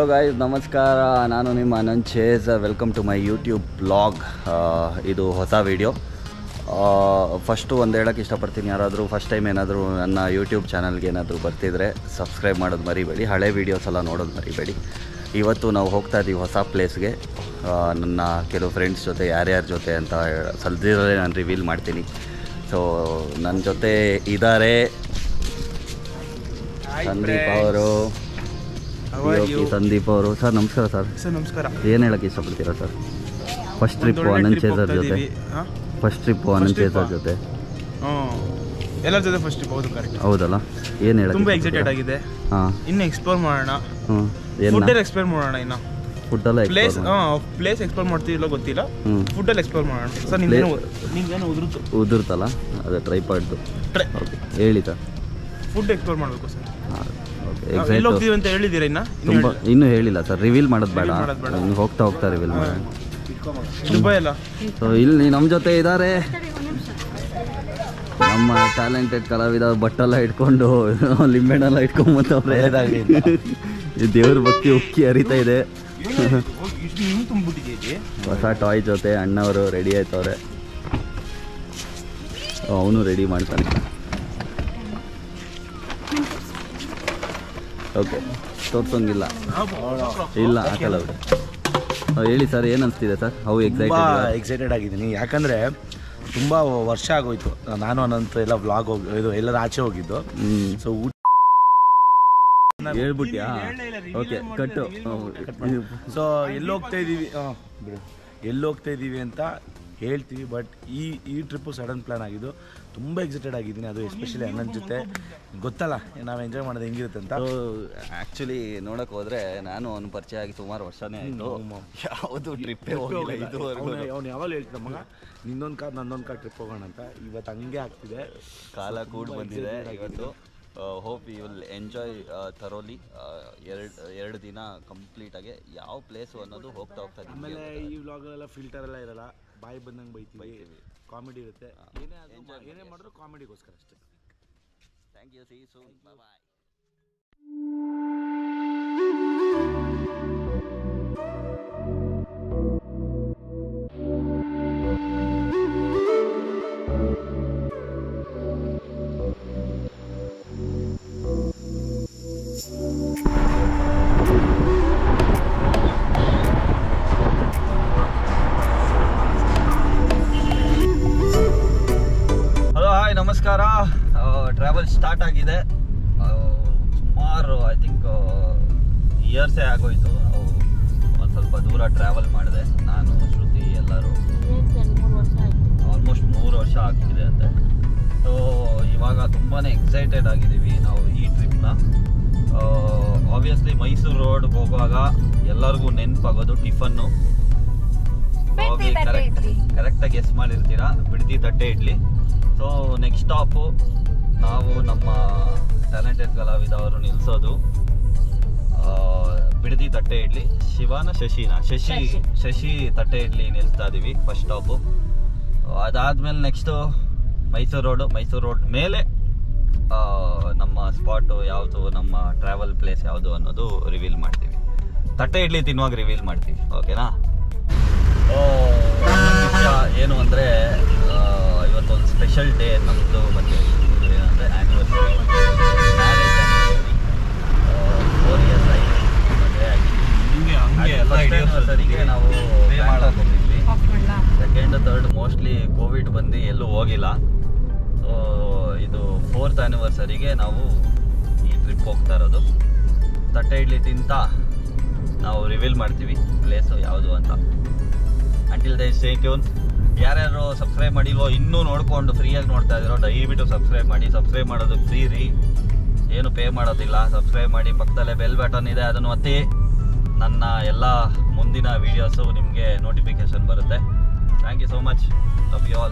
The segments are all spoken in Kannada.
ಗಾಯ್ಸ್ ನಮಸ್ಕಾರ ನಾನು ನಿಮ್ಮ Anant Chase welcome to my YouTube blog ಇದು ಹೊಸ ವಿಡಿಯೋ ಫಸ್ಟು ಒಂದು ಹೇಳೋಕ್ಕೆ ಇಷ್ಟಪಡ್ತೀನಿ ಯಾರಾದರೂ ಫಸ್ಟ್ ಟೈಮ್ ಏನಾದರೂ ನನ್ನ ಯೂಟ್ಯೂಬ್ ಚಾನಲ್ಗೆ ಏನಾದರೂ ಬರ್ತಿದ್ರೆ ಸಬ್ಸ್ಕ್ರೈಬ್ ಮಾಡೋದು ಮರಿಬೇಡಿ ಹಳೆ ವೀಡಿಯೋಸ್ ಎಲ್ಲ ನೋಡೋದು ಮರಿಬೇಡಿ ಇವತ್ತು ನಾವು ಹೋಗ್ತಾ ಇದ್ದೀವಿ ಹೊಸ ಪ್ಲೇಸ್ಗೆ ನನ್ನ ಕೆಲವು ಫ್ರೆಂಡ್ಸ್ ಜೊತೆ ಯಾರ್ಯಾರ ಜೊತೆ ಅಂತ ಸಲ್ದಿರಲ್ಲೇ ನಾನು ರಿವೀಲ್ ಮಾಡ್ತೀನಿ ಸೊ ನನ್ನ ಜೊತೆ ಇದ್ದಾರೆ ಸಂದೀಪ್ ಅವರು ಸಂದೀಪ್ ಅವರು ಸರ್ ನಮಸ್ಕಾರ ಸರ್ ಸರ್ ನಮಸ್ಕಾರ ಏನು ಹೇಳಕ್ಕೆ ಇಷ್ಟಪಡ್ತೀರಾ sir first trip Anant Chaser ಜೊತೆ first trip Anant trip Chaser ಆ? ಜೊತೆ ಎಲ್ಲರ ಜೊತೆ ಫಸ್ಟ್ ಟ್ರಿಪ್ ಹೌದು ಕರೆಕ್ಟ್ ಹೌದಲ್ಲ ಏನು ಹೇಳಕ್ಕೆ ತುಂಬಾ ಎಕ್ಸೈಟೆಡ್ ಆಗಿದೆ ಹಾಂ ಇನ್ನು ಎಕ್ಸ್ಪ್ಲೋರ್ ಮಾಡೋಣ ಹ್ಞೂ ಫುಡ್ ಏನು ಎಕ್ಸ್ಪ್ಲೋರ್ ಮಾಡೋಣ ಇನ್ನು ಫುಡ್ಡೆಲ್ಲ ಪ್ಲೇಸ್ ಪ್ಲೇಸ್ ಎಕ್ಸ್ಪ್ಲೋರ್ ಮಾಡ್ತೀವಿಲ್ಲ ಗೊತ್ತಿಲ್ಲ ಹ್ಞೂ ಫುಡ್ಡಲ್ಲಿ ಎಕ್ಸ್ಪ್ಲೋರ್ ಮಾಡೋಣ ಸರ್ ನಿಮ್ಗೇನು ನಿಮ್ಗೇನು ಉದುರುತ್ತು ಉದುರ್ತಲ್ಲ ಅದೇ ಟ್ರೈ ಪಾಡ್ದು ಟ್ರೈ ಓಕೆ ಹೇಳಿ ಸರ್ ಫುಡ್ ಎಕ್ಸ್ಪ್ಲೋರ್ ಮಾಡಬೇಕು ಸರ್ ಹಾಂ ಓಕೆ ನಾವು ಎಕ್ಸೈಟ್ ಎಲ್ಲಿ ಹೋಗ್ತೀವಿ ಅಂತ ಹೇಳಿದ್ದೀರಾ ಇನ್ನ ಇನ್ನು ತುಂಬ ಇನ್ನೂ ಹೇಳಿಲ್ಲ ಸರ್ ರಿವೀಲ್ ಮಾಡೋದು ಬೇಡ Reveal ಮಾಡೋದ್ ಬೇಡ. ಇನ್ನು ಹೋಗ್ತಾ ಹೋಗ್ತಾ ರಿವೀಲ್ ಮಾಡೋಣ ಹೇಳಿ. ದುಬೈ ಅಲ್ಲ ಸೊ ಇಲ್ಲಿ ನಮ್ಮ ಜೊತೆ ಇದ್ದಾರೆ ನಮ್ಮ ಟ್ಯಾಲೆಂಟೆಡ್ ಕಲಾವಿದ ಬಟ್ಟೆಲ್ಲ ಇಟ್ಕೊಂಡು ಲಿಂಬೆಣ್ಣೆಲ್ಲ ಇಟ್ಕೊಂಬತ್ತವ್ರೆ ಈ ದೇವ್ರ ಭಕ್ತಿ ಉಕ್ಕಿ ಹರಿತಾ ಇದೆ ಇಷ್ಟು ಹಿಂಗೆ ತುಂಬಿಟ್ಟಿದ್ದೀವಿ ಹೊಸ ಟಾಯ್ ಜೊತೆ ಅಣ್ಣವರು ರೆಡಿ ಆಯ್ತವ್ರೆ ಅವನು ರೆಡಿ ಮಾಡ್ತಾನೆ ಓಕೆ ತೋರ್ಸೋಂಗಿಲ್ಲ ಇಲ್ಲ ಹಾಕಲ್ಲ ಅವ್ರು ಆ, ಹೇಳಿ ಸರ್ ಏನು ಅನಿಸ್ತಿದೆ ಸರ್ ಹೌ ತುಂಬ ಎಕ್ಸೈಟೆಡ್ ಎಕ್ಸೈಟೆಡ್ ಆಗಿದ್ದೀನಿ ಯಾಕಂದರೆ ತುಂಬ ವರ್ಷ ಆಗೋಯ್ತು ನಾನು ಅನಂತ ಎಲ್ಲ ವ್ಲಾಗ್ ಹೋಗಿ ಇದು ಎಲ್ಲರ ಆಚೆ ಹೋಗಿದ್ದು ಹ್ಞೂ ಸೊ ಊಟ ಹೇಳ್ಬಿಟ್ಯಾ ಓಕೆ ಕಟ್ಟು ಸೊ ಎಲ್ಲಿ ಹೋಗ್ತಾ ಇದ್ದೀವಿ ಹಾಂ ಬಿಡು ಎಲ್ಲಿ ಹೋಗ್ತಾ ಇದ್ದೀವಿ ಅಂತ ಹೇಳ್ತೀವಿ ಬಟ್ ಈ ಈ ಟ್ರಿಪ್ಪು ಸಡನ್ ಪ್ಲ್ಯಾನ್ ಆಗಿದ್ದು ತುಂಬ ಎಕ್ಸೈಟೆಡ್ ಆಗಿದ್ದೀನಿ ಅದು ಎಸ್ಪೆಷಲಿ ಅಣ್ಣನ ಜೊತೆ ಗೊತ್ತಲ್ಲ ನಾವು ಎಂಜಾಯ್ ಮಾಡೋದು ಹೆಂಗಿರುತ್ತೆ ಅಂತ ಆ್ಯಕ್ಚುಲಿ ನೋಡಕ್ ಹೋದ್ರೆ ನಾನು ಅವನು ಪರಿಚಯ ಆಗಿ ಸುಮಾರು ವರ್ಷನೇ ಆಯಿತು ಯಾವುದು ಟ್ರಿಪ್ಪೇ ಹೋಗಿಲ್ಲ ಇದುವರೆಗೂ ಅವ್ನು ಯಾವಾಗ ಹೇಳ್ತಿದ್ದ ಮಗ ನಿನ್ನೊಂದು ಕಾರ್ ನನ್ನೊಂದು ಕಾರ್ ಟ್ರಿಪ್ ಹೋಗೋಣ ಅಂತ ಇವತ್ತು ಹಂಗೆ ಆಗ್ತಿದೆ ಕಾಲ ಕೂಡ ಬಂದಿದೆ ಇವತ್ತು hope you will enjoy thoroughly ಎರಡು ಎರಡು ದಿನ ಕಂಪ್ಲೀಟಾಗಿ ಯಾವ ಪ್ಲೇಸು ಅನ್ನೋದು ಹೋಗ್ತಾ ಹೋಗ್ತಾ ಆಮೇಲೆ ಈ ವ್ಲಾಗಲ್ಲೆಲ್ಲ ಫಿಲ್ಟರ್ ಎಲ್ಲ ಇರಲ್ಲ ಬಾಯಿ ಬಂದಂಗೆ ಬೈತೀವಿ ಕಾಮಿಡಿ ಇರುತ್ತೆ ಏನೇ ಆದ್ರೂ ಏನೇ ಮಾಡಿದ್ರು ಕಾಮಿಡಿಗೋಸ್ಕರ ಅಷ್ಟೇ thank you see soon bye hello hi ನಮಸ್ಕಾರ ಟ್ರಾವೆಲ್ ಸ್ಟಾರ್ಟ್ ಆಗಿದೆ ಆ, ಸುಮಾರು ಐ ಥಿಂಕ್ ಇಯರ್ಸೇ ಆಗೋಯ್ತು ನಾವು ಒಂದು ಸ್ವಲ್ಪ ದೂರ ಟ್ರಾವೆಲ್ ಮಾಡಿದೆ ನಾನು ಶ್ರುತಿ ಎಲ್ಲರೂ ಆಲ್ಮೋಸ್ಟ್ ಮೂರು ವರ್ಷ ಆಗ್ತಿದೆ ಅಂತೆ ಸೊ ಇವಾಗ ತುಂಬಾ ಎಕ್ಸೈಟೆಡ್ ಆಗಿದ್ದೀವಿ ನಾವು ಈ ಟ್ರಿಪ್ನ ಆಬ್ವಿಯಸ್ಲಿ ಮೈಸೂರು ರೋಡ್ ಹೋಗುವಾಗ ಎಲ್ಲರಿಗೂ ನೆನಪಾಗೋದು ಟಿಫನ್ನು ಬಿಡ್ತಿ ತಟ್ಟೆ ಇಡ್ಲಿ. ಕರೆಕ್ಟಾಗಿ ಗೆಸ್ ಮಾಡಿರ್ತೀರಾ ಬಿಡ್ತಿ ತಟ್ಟೆ ಇಡ್ಲಿ ಸೊ ನೆಕ್ಸ್ಟ್ ಸ್ಟಾಪು ನಾವು ನಮ್ಮ ಟ್ಯಾಲೆಂಟೆಡ್ ಕಲಾವಿದ ಅವರು ನಿಲ್ಲಿಸೋದು ಆ, ಬಿಡದಿ ತಟ್ಟೆ ಇಡ್ಲಿ ಶಿವನ ಶಶಿನ ಶಶಿ ಶಶಿ. ಶಶಿ ತಟ್ಟೆ ಇಡ್ಲಿ ನಿಲ್ಲಿಸ್ತಾ ಇದೀವಿ ಫಸ್ಟ್ ಸ್ಟಾಪು ಅದಾದ್ಮೇಲೆ next Mysore road Mysore road ಮೇಲೆ ಆ, ನಮ್ಮ ಸ್ಪಾಟು ಯಾವುದು ನಮ್ಮ ಟ್ರಾವೆಲ್ ಪ್ಲೇಸ್ ಯಾವುದು ಅನ್ನೋದು ರಿವೀಲ್ ಮಾಡ್ತೀವಿ ತಟ್ಟೆ ಇಡ್ಲಿ ತಿನ್ನುವಾಗ ರಿವೀಲ್ ಮಾಡ್ತೀವಿ ಓಕೆನಾ ಆ, ಇನ್ನೊಂದ್ ವಿಷಯ ಏನು ಅಂದರೆ ಇವತ್ತೊಂದು ಸ್ಪೆಷಲ್ ಡೇ ನಮ್ಮದು ಮತ್ತು ಏನಂದರೆ anniversary marriage anniversary four years ಆಗಿ ಮದುವೆ ಆಗಿ ಆ್ಯನಿವರ್ಸರಿಗೆ ನಾವು ಬ್ಯಾಂಕಾಕ್ ಹೋಗಿದ್ವಿ ಸೆಕೆಂಡ್ ತರ್ಡ್ ಮೋಸ್ಟ್ಲಿ ಕೋವಿಡ್ ಬಂದು ಎಲ್ಲೂ ಹೋಗಿಲ್ಲ ಸೊ ಇದು ಫೋರ್ತ್ ಆ್ಯನಿವರ್ಸರಿಗೆ ನಾವು ಈ ಟ್ರಿಪ್ ಹೋಗ್ತಾ ಇರೋದು ತಟ್ಟೆ ಇಡ್ಲಿ ತಿಂತ ನಾವು ರಿವೀಲ್ ಮಾಡ್ತೀವಿ ಪ್ಲೇಸು ಯಾವುದು ಅಂತ ಅಂಟಿಲ್ ದೇ ಸ್ಟೇ ಟ್ಯೂನ್ ಯಾರ್ಯಾರು ಸಬ್ಸ್ಕ್ರೈಬ್ ಮಾಡಿಲ್ವೋ ಇನ್ನೂ ನೋಡ್ಕೊಂಡು ಫ್ರೀಯಾಗಿ ನೋಡ್ತಾ ಇದ್ದೀರೋ ದಯವಿಟ್ಟು ಸಬ್ಸ್ಕ್ರೈಬ್ ಮಾಡಿ ಸಬ್ಸ್ಕ್ರೈಬ್ ಮಾಡೋದು ಫ್ರೀ ರೀ ಏನು ಪೇ ಮಾಡೋದಿಲ್ಲ ಸಬ್ಸ್ಕ್ರೈಬ್ ಮಾಡಿ ಪಕ್ಕದಲ್ಲೇ ಬೆಲ್ ಬಟನ್ ಇದೆ ಅದನ್ನು ಒತ್ತಿ ನನ್ನ ಎಲ್ಲ ಮುಂದಿನ ವೀಡಿಯೋಸು ನಿಮಗೆ ನೋಟಿಫಿಕೇಶನ್ ಬರುತ್ತೆ thank you so much love you all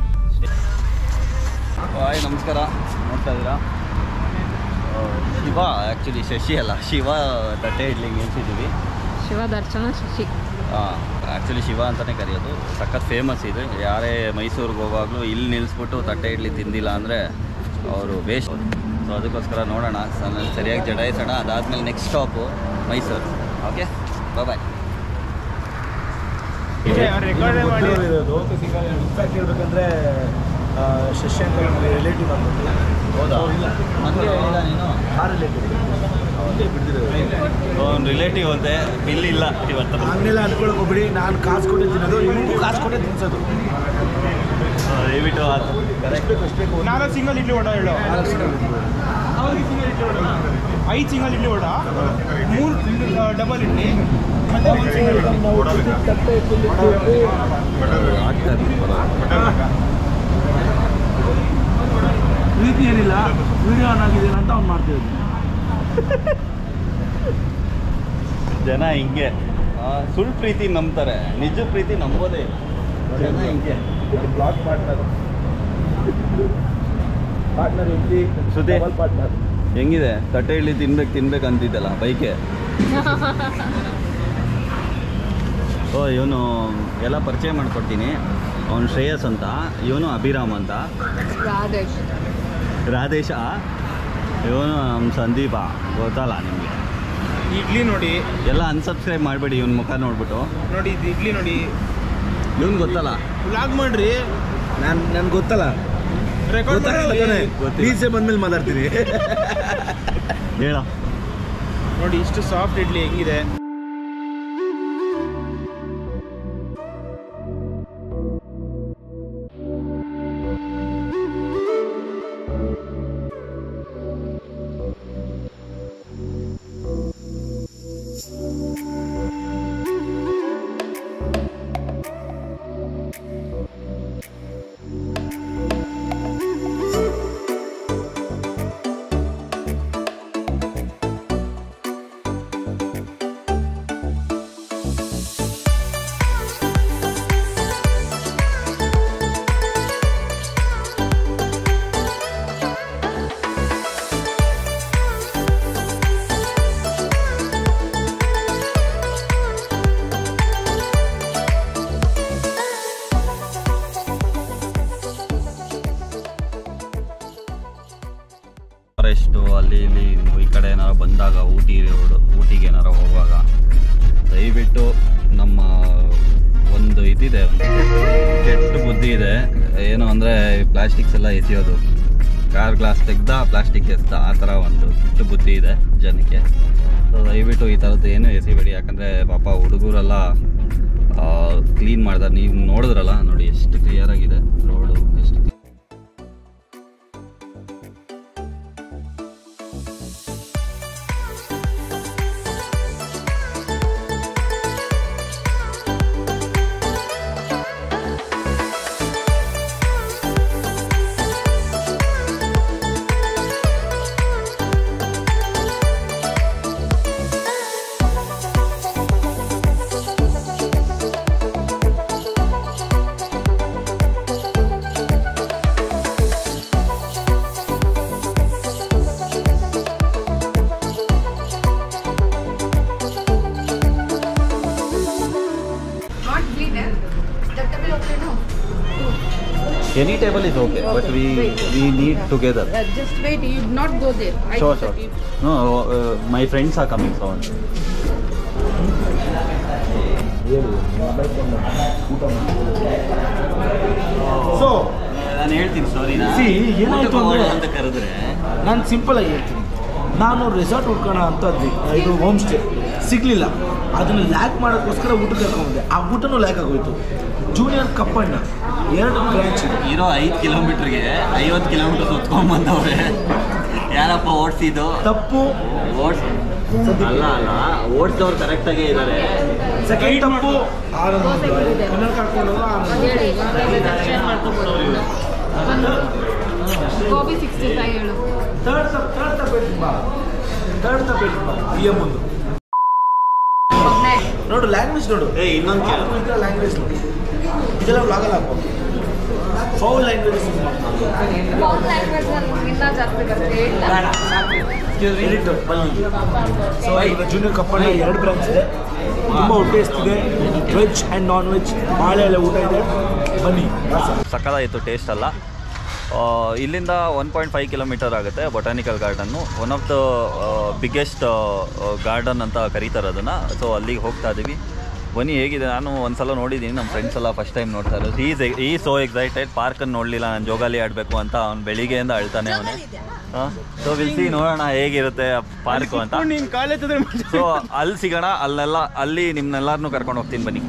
hi ನಮಸ್ಕಾರ ನೋಡ್ತಾ ಇದ್ದೀರಾ ಆ, ಶಿವ ಆ್ಯಕ್ಚುಲಿ ಶಶಿ ಅಲ್ಲ ಶಿವ ತಟ್ಟೆ ಇಡ್ಲಿಗೆ ನಿಲ್ಸಿದ್ದೀವಿ ಶಿವ ದರ್ಶನ ಶಶಿ ಆ್ಯಕ್ಚುಲಿ ಶಿವ ಅಂತಲೇ ಕರೆಯೋದು ಸಖತ್ ಫೇಮಸ್ ಇದೆ ಯಾರೇ ಮೈಸೂರಿಗೆ ಹೋಗುವಾಗಲೂ ಇಲ್ಲಿ ನಿಲ್ಲಿಸ್ಬಿಟ್ಟು ತಟ್ಟೆ ಇಡ್ಲಿ ತಿಂದಿಲ್ಲ ಅಂದರೆ ಅವರು ವೇಸ್ಟ್ ಸೊ ಅದಕ್ಕೋಸ್ಕರ ನೋಡೋಣ ಸ- ಸರಿಯಾಗಿ ಜಡಾಯಿಸೋಣ ಅದಾದಮೇಲೆ next stop Mysore okay bye record ಮಾಡಿ ಇರೋದು ಇನ್ಫ್ಯಾಕ್ಟ್ ಹೇಳ್ಬೇಕಂದ್ರೆ ಆ, ಶಶಾಂಕ್ ರಿಲೇಟಿವ್ ನಮ್ಮ ಹೌದಾ ಇಲ್ಲ ನನಗೆ ಹೇಳಿಲ್ಲ ನೀನು ಆ ರಿಲೇಟಿವ್ ಬಿಡ್ದಿರೋದು ಒಂದು ರಿಲೇಟಿವ್ ಅಂತೆ ಬಿಲ್ ಇಲ್ಲ ಇವತ್ತು ಹಂಗೆಲ್ಲ ಅನ್ಕೊಳಕ್ ಹೋಗ್ಬಿಡಿ ನಾನು ಕಾಸು ಕೊಟ್ಟೆ ತಿನ್ನೋದು ಇವ್ರಿಗೂ ಕಾಸು ಕೊಟ್ಟೆ ತಿನ್ಸೋದು ದಯವಿಟ್ಟು ಅದು ಎಷ್ಟು ಬೇಕು ಅಷ್ಟು ಬೇಕು ನಾಲ್ಕು ಸಿಂಗಲ್ ಇಡ್ಲಿ ವಡ ಹೇಳು ನಾಲ್ಕು ಸಿಂಗಲ್ ಅವ್ರಿಗೆ ಸಿಂಗಲ್ ಇಡ್ಲಿ ವಡ ಐದು ಸಿಂಗಲ್ ಇಡ್ಲಿ ವಡ ಮೂರು ಡಬಲ್ ಇಡ್ಲಿ ಮತ್ತೆ ಒಂದು ಸಿಂಗಲ್ ಇಡ್ಲಿ ಪ್ರೀತಿ ಏನಿಲ್ಲ ವಿಡಿಯೋ ಆನ್ ಆಗಿದೆ ಅಂತ ಅವ್ನು ಮಾಡ್ತಿರೋದು ಜನ ಹಿಂಗೆ ಆ, ಸುಳ್ಳು ಪ್ರೀತಿ ನಂಬ್ತಾರೆ ನಿಜ ಪ್ರೀತಿ ನಂಬೋದೇ ಇಲ್ಲ. ಜನ ಹಿಂಗೆ ಬ್ಲಾಕ್ ಪಾರ್ಟ್ನರ್ ಪಾರ್ಟ್ನರ್ ಎಂಟಿ ಸುದ್ದಿ? ಪಾರ್ಟ್ನರ್ ಹೆಂಗಿದೆ ತಟ್ಟೆ ಇಡ್ಲಿ ತಿನ್ಬೇಕು ತಿನ್ಬೇಕು ಅಂತಿದ್ದಲ್ಲ ಬೈಕೆ ಓ ಇವನು ಎಲ್ಲ ಪರಿಚಯ ಮಾಡ್ಕೊಡ್ತೀನಿ ಅವನು ಶ್ರೇಯಸ್ ಅಂತ ಇವನು ಅಭಿರಾಮ್ ಅಂತ ರಾಧೇಶ್ ರಾಧೇಶ ಇವನು ನಮ್ಮ ಸಂದೀಪ ಗೊತ್ತಲ್ಲ ನಿಮಗೆ ಇಡ್ಲಿ ನೋಡಿ ಎಲ್ಲ ಅನ್ಸಬ್ಸ್ಕ್ರೈಬ್ ಮಾಡಬೇಡಿ ಇವನ ಮುಖ ನೋಡ್ಬಿಟ್ಟು ನೋಡಿ ಇದು ಇಡ್ಲಿ ನೋಡಿ ಇವನು ಗೊತ್ತಲ್ಲ ವ್ಲಾಗ್ ಮಾಡ್ರಿ ನಾನು ನನ್ಗೆ ಗೊತ್ತಲ್ಲ ರೆಕಾರ್ಡ್ ಮಾಡಿ ಗೊತ್ತಿಲ್ಲ. ಪೀಸೆ ಬಂದ್ಮೇಲೆ ಮಾತಾಡ್ತೀನಿ ಹೇಳ ನೋಡಿ ಇಷ್ಟು ಸಾಫ್ಟ್ ಇಡ್ಲಿ ಹೆಂಗಿದೆ ಫಾರೆಸ್ಟು ಅಲ್ಲಿ ಇಲ್ಲಿ ನೀವು ಈ ಕಡೆ ಏನಾರು ಬಂದಾಗ ಊಟಿ ರೋಡು ಊಟಿಗೆ ಏನಾರು ಹೋಗುವಾಗ ದಯವಿಟ್ಟು ನಮ್ಮ ಒಂದು ಇದಿದೆ ಒಂದು ಕೆಟ್ಟ ಬುದ್ಧಿ ಇದೆ ಏನು ಅಂದರೆ ಪ್ಲಾಸ್ಟಿಕ್ಸ್ ಎಲ್ಲ ಎಸೆಯೋದು ಕಾರ್ ಗ್ಲಾಸ್ ತೆಗ್ದ ಪ್ಲಾಸ್ಟಿಕ್ ಎಸ್ದ ಆ ಥರ ಒಂದು ಕೆಟ್ಟ ಬುದ್ಧಿ ಇದೆ ಜನಕ್ಕೆ ಸೊ ದಯವಿಟ್ಟು ಈ ಥರದ್ದು ಏನು ಎಸಿಬೇಡಿ ಯಾಕಂದರೆ ಪಾಪ ಹುಡುಗರೆಲ್ಲ ಕ್ಲೀನ್ ಮಾಡ್ತಾರೆ ನೀವು ನೋಡಿದ್ರಲ್ಲ ನೋಡಿ ಎಷ್ಟು ಕ್ಲಿಯರ್ ಆಗಿದೆ ರೋಡು ಎಷ್ಟು Not cleaner. The table okay no? Any table is okay, but we we need together. Uh, just wait, you not go there. I Sure, think sure. that you- No, uh, my friends are coming soon. So ನಾನು ಹೇಳ್ತೀನಿ ಸ್ಟೋರಿನ See, ಏನಾಯ್ತು ಅಂದ್ರೆ- ಅಂತ ಕರೆದ್ರೆ ನಾನು ಸಿಂಪಲ್ ಆಗಿ ಹೇಳ್ತೀನಿ ನಾನು ರೆಸಾರ್ಟ್ ಹುಡ್ಕೋಣ ಅಂತ ಅದ್ವಿ ಇದು ಹೋಮ್ ಸ್ಟೇ ಸಿಗಲಿಲ್ಲ ಅದನ್ನು ಲ್ಯಾಕ್ ಮಾಡೋಕ್ಕೋಸ್ಕರ ಊಟಕ್ಕೆ ಕರ್ಕೊಂಡ್ಬಂದೆ ಆ ಊಟನೂ ಲ್ಯಾಕ್ ಆಗೋಯ್ತು ಜೂನಿಯರ್ ಕಪ್ಪಣ್ಣ ಎರಡು ಬ್ರಾಂಚ್ ಇದೆ ಇರೋ ಐದು ಕಿಲೋಮೀಟ್ರಿಗೆ ಐವತ್ತು ಕಿಲೋಮೀಟರ್ ಸುತ್ಕೊಂಡ್ ಬಂದವ್ರೆ ಯಾರಪ್ಪ ಓಡಿಸಿದ್ದು ತಪ್ಪು ಓಡ್ಸ್ ಅಲ್ಲ ಅಲ್ಲ ಓಡಿಸಿದವ್ರು ಕರೆಕ್ಟಾಗೇ ಇದ್ದಾರೆ ಸೆಕೆಂಡ್ ತಪ್ಪು ಕನ್ನಡ ಕರ್ಕೊಂಡು ಹೋಗೋ ಆ ಅದ್ ಹೇಳಿ change ಮಾಡ್ಕೊಬೋದು ಒಂದು ಗೋಬಿ ಸಿಕ್ಸ್ಟಿ ಫೈವ್ ಹೇಳು ಥರ್ಡ್ ತಪ್ಪು ಥರ್ಡ್ ತಪ್ಪು ಹೇಳ್ತೀನಿ ಬಾ ಥರ್ಡ್ ತಪ್ಪು ಹೇಳ್ತೀನಿ ಬಾ ಬಿ ಎಮ್ ಒಂದು ಒಬ್ಬನೇ ನೋಡು ಲ್ಯಾಂಗ್ವೇಜ್ ನೋಡು ಏ ಇನ್ನೊಂದು ಕೇಳು ಇದರ ಲ್ಯಾಂಗ್ವೇಜ್ ನೋಡಿ ಇದೆಲ್ಲ ಬ್ಲಾಗಲ್ಲಿ ಹಾಕೋ ಫೌಲ್ ಲ್ಯಾಂಗ್ವೇಜ್ ಫೋನ್ ಲ್ಯಾಂಗ್ವೇಜ್ ಇನ್ನೂ ಜಾಸ್ತಿ ಬರುತ್ತೆ ಇಲ್ಲ ಎಡಿಟರ್ ಬನ್ನಿ ಸೊ ಈಗ ಜೂನಿಯರ್ ಕಪ್ಪಣ್ಣ ಎರಡು ಬ್ರಾಂಚ್ ಇದೆ ತುಂಬ ಹೊಟ್ಟೆ ಎಷ್ಟಿದೆ ವೆಜ್ ಆ್ಯಂಡ್ ನಾನ್ ವೆಜ್ ಬಾಳೆ ಎಲೆ ಊಟ ಇದೆ ಬನ್ನಿ ಸಕ್ಕದಾಯಿತು ಟೇಸ್ಟ್ ಅಲ್ಲ ಇಲ್ಲಿಂದ ಒನ್ ಪಾಯಿಂಟ್ ಫೈವ್ ಕಿಲೋಮೀಟರ್ ಆಗುತ್ತೆ botanical garden one of the biggest garden ಅಂತ ಕರೀತಾರೆ ಅದನ್ನು ಸೊ ಅಲ್ಲಿಗೆ ಹೋಗ್ತಾ ಇದ್ದೀವಿ ಬನ್ನಿ ಹೇಗಿದೆ ನಾನು ಒಂದ್ಸಲ ನೋಡಿದ್ದೀನಿ ನಮ್ಮ ಫ್ರೆಂಡ್ಸ್ ಎಲ್ಲ ಫಸ್ಟ್ ಟೈಮ್ ನೋಡ್ತಾ ಇರೋದು ಈಸ್ ಈ ಸೋ ಎಕ್ಸೈಟೆಡ್ ಪಾರ್ಕನ್ನು ನೋಡಲಿಲ್ಲ ನಾನು ಜೋಗಾಲಿ ಆಡಬೇಕು ಅಂತ ಅವ್ನು ಬೆಳಿಗ್ಗೆಯಿಂದ ಅಳ್ತಾನೆ ಅವನೇ ಹಾಂ ಸೊ ವಿಲ್ಸಿ ನೋಡೋಣ ಹೇಗಿರುತ್ತೆ ಪಾರ್ಕು ಅಂತ ನೀನ್ ಕಾಲೇಜ್ ಹತ್ರ ಸೊ ಅಲ್ಲಿ ಸಿಗೋಣ ಅಲ್ಲೆಲ್ಲ ಅಲ್ಲಿ ನಿಮ್ನೆಲ್ಲರನ್ನೂ ಕರ್ಕೊಂಡು ಹೋಗ್ತೀನಿ ಬನ್ನಿ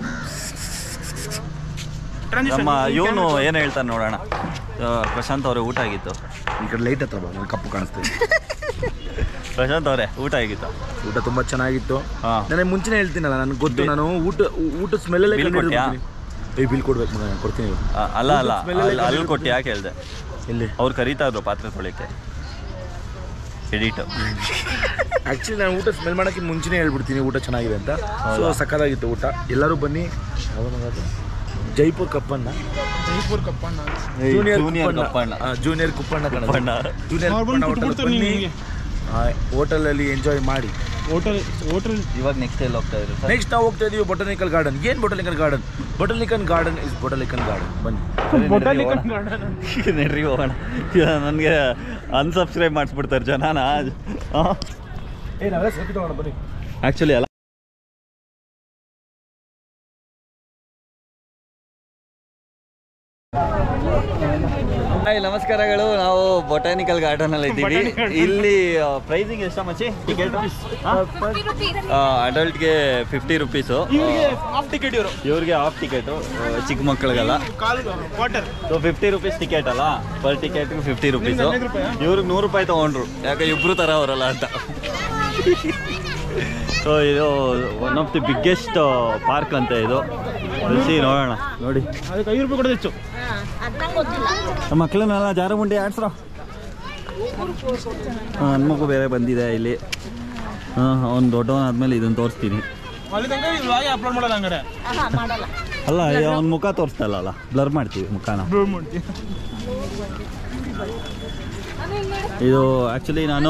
ನಮ್ಮ ಇವನು ಏನು ಹೇಳ್ತಾನೆ ನೋಡೋಣ ಆ, ಪ್ರಶಾಂತ್ ಅವರೇ ಊಟ ಆಗಿತ್ತು ಈ ಕಡೆ ಲೈಟ್ ಹತ್ರ ಬಾ ನಂಗೆ ಕಪ್ಪು ಕಾಣಿಸ್ತೀವಿ ಪ್ರಶಾಂತ್ ಅವರೇ ಊಟ ಆಗಿತ್ತು ಊಟ ತುಂಬ ಚೆನ್ನಾಗಿತ್ತು ಹಾಂ ನನಗೆ ಮುಂಚೆನೇ ಹೇಳ್ತೀನಲ್ಲ ನನಗೆ ಗೊತ್ತು ನಾನು ಊಟ ಊಟ ಸ್ಮೆಲ್ಲಲ್ಲೇ Bill ಕೊಟ್ಯಾ? ಏಯ್ ಬಿಲ್ ಕೊಡ್ಬೇಕು ಮಗ ನಾನು ಕೊಡ್ತೀನಿ ಇರು. ಆ, ಅಲ್ಲ ಅಲ್ಲ ಅಲ್ಲಿ ಅಲ್ಲಿ ಕೊಟ್ಟು ಯಾಕೆ ಹೇಳಿದೆ ಎಲ್ಲಿ ಅವ್ರು ಕರೀತಾ ಇದ್ರು ಪಾತ್ರೆ ತೊಳಿಕ್ಕೆ ಎಡಿಟ್ ಆ್ಯಕ್ಚುಲಿ ನಾನು ಊಟ ಸ್ಮೆಲ್ ಮಾಡೋಕ್ಕೆ ಮುಂಚೆನೇ ಹೇಳ್ಬಿಡ್ತೀನಿ ಊಟ ಚೆನ್ನಾಗಿದೆ ಅಂತ ಸೊ ಸಕ್ಕತ್ತಾಗಿತ್ತು ಊಟ ಎಲ್ಲರೂ ಬನ್ನಿ ಯಾವ್ದು ಮಗ ಅದು? Jaipur Kappanna Jaipur Kappanna junior junior Kuppanna Kappanna. ಆ, ಜೂನಿಯರ್ ಕುಪ್ಪಣ್ಣ ಕಣ ಕುಪ್ಪಣ್ಣ. ಜೂನಿಯರ್ ಅವ್ರು ಕುಪ್ಪಣ್ಣ ಬಂದು ಹೋಟೆಲ್ ಕೊಟ್ಬಿಡ್ತಾರೆ ಬನ್ನಿ ನಿಮಗೆ. ಹೋಟೆಲಲ್ಲಿ ಎಂಜಾಯ್ ಮಾಡಿ ಹೋಟೆಲ್ ಹೋಟೆಲ್ ಇವಾಗ ನೆಕ್ಸ್ಟ್ ಎಲ್ಲಿ ಹೋಗ್ತಾ ಇದ್ರು ಸರ್ ನೆಕ್ಸ್ಟ್ ನಾವು ಹೋಗ್ತಾ ಇದೀವಿ ಬೊಟಾನಿಕಲ್ ಗಾರ್ಡನ್ ಏನು botanical garden botanical garden is botanical garden ಬನ್ನಿ ಬೊಟಾನಿಕಲ್ ಗಾರ್ಡನ್ ನಡ್ರಿ ಹೋಗೋಣ ನನಗೆ ಅನ್ಸಬ್ಸ್ಕ್ರೈಬ್ ಮಾಡಿಸ್ಬಿಡ್ತಾರೆ ಜನನ ಏ ನಾವೆಲ್ಲ ಸೆಲ್ಫಿ ತಗೋಣ ಬನ್ನಿ ಆ್ಯಕ್ಚುಲಿ ಅಲ್ಲ ಹಾಯ್ ನಮಸ್ಕಾರಗಳು ನಾವು ಬೊಟಾನಿಕಲ್ ಗಾರ್ಡನ್ ಅಲ್ಲಿ ಇದ್ದೀವಿ ಇಲ್ಲಿ ಪ್ರೈಸಿಂಗ್ ಎಷ್ಟ ಮಚ್ಚಿ ಟಿಕೆಟ್ ಅಡಲ್ಟ್ಗೆ ಫಿಫ್ಟಿ ರುಪೀಸು ಇವ್ರಿಗೆ ಹಾಫ್ ಟಿಕೆಟ್ ಇವರು ಇವ್ರಿಗೆ ಹಾಫ್ ಟಿಕೆಟು ಚಿಕ್ಕ ಮಕ್ಕಳಿಗೆಲ್ಲ ಕಾಲು quarter so fifty rupees ticket ಅಲ್ಲ ಪರ್ ಟಿಕೆಟ್ಗೆ ಫಿಫ್ಟಿ ರುಪೀಸು ಹದಿನೈದು ರೂಪಾಯಾ? ಇವ್ರಿಗೆ ನೂರು ರೂಪಾಯಿ ತೊಗೊಂಡ್ರು ಯಾಕೆ ಇಬ್ರು ಥರ ಅವರಲ್ಲ ಅಂತ ಸೊ ಇದು one of the biggest park ಅಂತ ಇದು ರುಚಿ ನೋಡೋಣ ನೋಡಿ ಅದಕ್ಕೆ ಐದು ರೂಪಾಯಿ ಕೊಡೋದು ಹೆಚ್ಚು ನಮ್ಮ ಮಕ್ಕಳನ್ನೆಲ್ಲ ಜಾರುಗುಂಡಿ ಆಡ್ಸ್ರೋ ನನ್ನ ಮಗು ಬೇರೆ ಬಂದಿದೆ ಇಲ್ಲಿ ಹಾಂ ಅವ್ನು ದೊಡ್ಡವನಾದ್ಮೇಲೆ ಇದನ್ನು ತೋರಿಸ್ತೀನಿ ಅಲ್ಲಿ ತನಕ ಈ ವ್ಲಾಗ್ ಅಪ್ಲೋಡ್ ಮಾಡಲ್ಲ ಹಂಗಾರೆ ಅಲ್ಲ ಅವ್ನ ಮುಖ ತೋರಿಸ್ತಾ ಇಲ್ಲ ಅಲ್ಲ ಬ್ಲರ್ ಮಾಡ್ತೀವಿ ಮುಖನ ಬ್ಲೂ ಮಾಡ್ತೀವಿ ಇದು ಆ್ಯಕ್ಚುಲಿ ನಾನು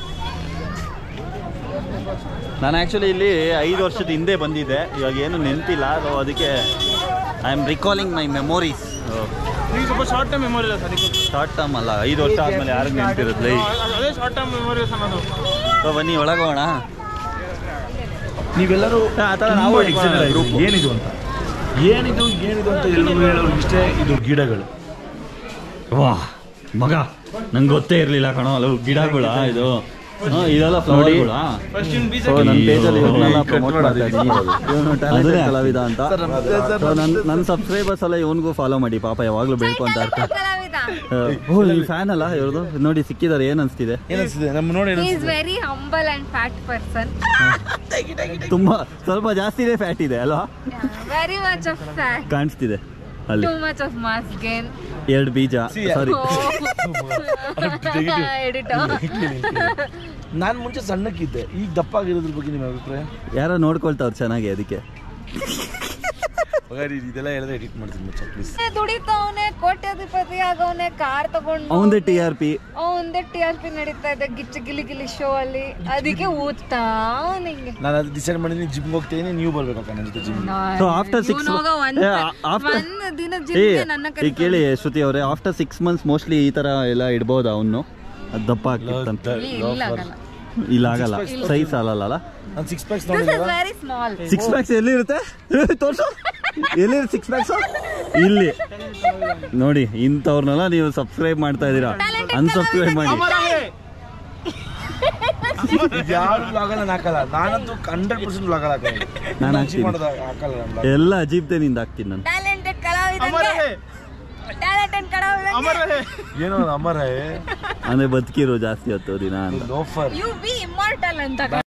ನಾನು ಆ್ಯಕ್ಚುಲಿ ಇಲ್ಲಿ ಐದು ವರ್ಷದ ಹಿಂದೆ ಬಂದಿದ್ದೆ ಇವಾಗ ಏನು ನೆನಪಿಲ್ಲ ಸೊ ಅದಕ್ಕೆ I am recalling my memories ಈಗ ಸ್ವಲ್ಪ ಶಾರ್ಟ್ ಟೈಮ್ ಮೆಮೊರಿ ಇಲ್ಲ ಸರ್ ಶಾರ್ಟ್ ಟರ್ಮ್ ಅಲ್ಲ ಐದು ವರ್ಷ ಆದಮೇಲೆ ಯಾರಿಗೆ ನೆನಪಿರುತ್ತೆ ಅದೇ ಶಾರ್ಟ್ ಟೈಮ್ ಮೆಮೊರಿ ಅನ್ನೋದು ಸೊ ಬನ್ನಿ ಒಳಗೋಣ ನೀವೆಲ್ಲರೂ ಆ ಥರ ತುಂಬಾ ನಾವು excited ಇಟ್ಕೊಳ್ಳೋಣ ಆಗಿದ್ದೀವಿ. group. ಏನಿದು ಅಂತ ಏನಿದು ಏನಿದು ಅಂತ ಎಲ್ಲರೂ ಹೇಳೋರು ಇಷ್ಟೇ ಇದು ಗಿಡಗಳು ವಾ ಮಗ ನಂಗೆ ಗೊತ್ತೇ ಇರಲಿಲ್ಲ ಕಣೋ ಅಲ್ಲ ಗಿಡಗಳ ಇದು ಹಾ, ಇದೆಲ್ಲ ಫ್ಲವರ್ಗಳ ಫಸ್ಟ್ ಇನ್ ಬೀಜ ಸೊ ನನ್ನ ಪೇಜಲ್ಲಿ ಇವ್ರನ್ನೆಲ್ಲ ಈ ಪ್ರಮೋಟ್ ಕಟ್ ಮಾಡ್ತಾ ಇದ್ದೀನಿ ಇವನು ಟ್ಯಾಲೆಂಟೆಡ್ ಕಲಾವಿದ ಅಂತ ಸರ್, ನಮ್ದೇ ಸರ್, ಸೊ ನನ್ನ ನನ್ನ ಸಬ್ಸ್ಕ್ರೈಬರ್ಸ್ ಎಲ್ಲ ಇವನಿಗೂ ಫಾಲೋ ಮಾಡಿ ಪಾಪ ಯಾವಾಗಲೂ ಬೆಳ್ಕೊಂತ ಇರ್ತಾರೆ ಓ ಈ ಫ್ಯಾನ್ ಅಲ್ಲ ಇವ್ರದ್ದು ನೋಡಿ ಸಿಕ್ಕಿದ್ದಾರೆ ಏನು ಅನಿಸ್ತಿದೆ ಏನಿಸ್ತಿದೆ ನಮ್ಮ ನೋಡಿ He is very humble and fat person. ತುಂಬಾ ಸ್ವಲ್ಪ ಜಾಸ್ತಿನೇ ಫ್ಯಾಟ್ ಇದೆ ಅಲ್ವಾ Yeah, very much of fat. ಕಾಣಿಸ್ತಿದೆ ಅಲ್ಲಿ Too much of mass gain. ಎರಡು ಬೀಜ ಸಾರಿ Oh. Editor. ನಾನು ಮುಂಚೆ ಸಣ್ಣಕ್ಕಿದ್ದೆ ಈಗ ದಪ್ಪ ಆಗಿರೋದ್ರ ಬಗ್ಗೆ ನಿಮ್ಮ ಅಭಿಪ್ರಾಯ ಯಾರೋ ನೋಡ್ಕೊಳ್ತಾವ್ರು ಚೆನ್ನಾಗಿ ಅದಕ್ಕೆ ಹಾಗಾದ್ರೆ ಇದೆಲ್ಲ ಹೇಳಿದ್ರೆ ಎಡಿಟ್ ಮಾಡ್ತೀನಿ ಮಚ್ಚ ಪ್ಲೀಸ್ ದುಡಿತಾವನೆ ಕೋಟ್ಯಾಧಿಪತಿ ಆಗವನೆ ಕಾರ್ ತಗೊಂಡು ಅವಂದೇ ಟಿ ಆರ್ ಪಿ ಅವಂದೇ ಟಿ ಆರ್ ಪಿ ನಡೀತಾ ಇದೆ ಗಿಚ್ಚ ಗಿಲಿ ಗಿಲಿ ಶೋ ಅಲ್ಲಿ ಅದಕ್ಕೆ ಊದ್ತಾ ನಿಂಗೆ ನಾನು ಅದು ಡಿಸೈಡ್ ಮಾಡಿದ್ದೀನಿ ಜಿಮ್ಗೆ ಹೋಗ್ತೀನಿ ನೀವು ಬರ್ಬೇಕಕ್ಕ ನನ್ನ ಜೊತೆ gym so after six after ಒಂದ್ ದಿನ ಏ ಜಿಮ್ಗೆ ನನ್ನ ಈಗ ಕೇಳಿ ಶ್ರುತಿ ಅವರೇ ಆಫ್ಟರ್ ಸಿಕ್ಸ್ ಮಂತ್ಸ್ ಮೋಸ್ಟ್ಲಿ ಈ ತರ ಎಲ್ಲ ಇಡ್ಬೋದು ಅವನು ಅದು ದಪ್ಪ ಆಗ್ತಿತ್ತಂತ ಇಲ್ಲ ಆಗಲ್ಲ ಇಲ್ಲ ಆಗಲ್ಲ ಸೈಜ್ ಅಲ್ಲಲ್ಲ ನಾನು ಸಿಕ್ಸ್ ಪ್ಯಾಕ್ಸ್ ದಿಸ್ ನೋಡಿಲ್ಲ is very small six packs ಎಲ್ಲಿರುತ್ತೆ ತೋರ್ಸು ಎಲ್ಲಿರುತ್ತೆ ಸಿಕ್ಸ್ ಪ್ಯಾಕ್ಸ್ ಇಲ್ಲಿ ನೋಡಿ ಇಂಥವ್ರನ್ನೆಲ್ಲ ನೀವು ಸಬ್ಸ್ಕ್ರೈಬ್ ಮಾಡ್ತಾ ಇದ್ದೀರಾ ಅನ್ಸಬ್ಸ್ಕ್ರೈಬ್ ಮಾಡಿ ಯಾರು ವ್ಲಾಗ ನಾನು ಹಾಕಲ್ಲ ನಾನಂತೂ ಹಂಡ್ರೆಡ್ ಪರ್ಸೆಂಟ್ ವ್ಲಾಗ್ ಹಾಕಲ್ಲ ನಾನು ನಾನು ಹಾಕ್ತೀನಿ. ಮಾಡೋದು ಹಾಕಲ್ಲ ನಾನು vlog. ಎಲ್ಲ ಅಜೀಬ್ದೇನಿಂದ ಹಾಕ್ತೀನಿ ನಾನು ಟ್ಯಾಲೆಂಟೆಡ್ ಅಮರ ಕಲಾವಿದ ಹೇ ಟ್ಯಾಲೆಂಟೆಡ್ ಕಲಾವಿದ ಅಮರ ಹೇ ಏನೋ ಅಮರ ಅಂದ್ರೆ ಬದುಕಿರೋ ಜಾಸ್ತಿ ಹೊತ್ತು ದಿನ ಅಂತ ಲೋಫರ್ ಯು ಬಿ ಇಮ್ಮಾರ್ಟಲ್ ಅಂತ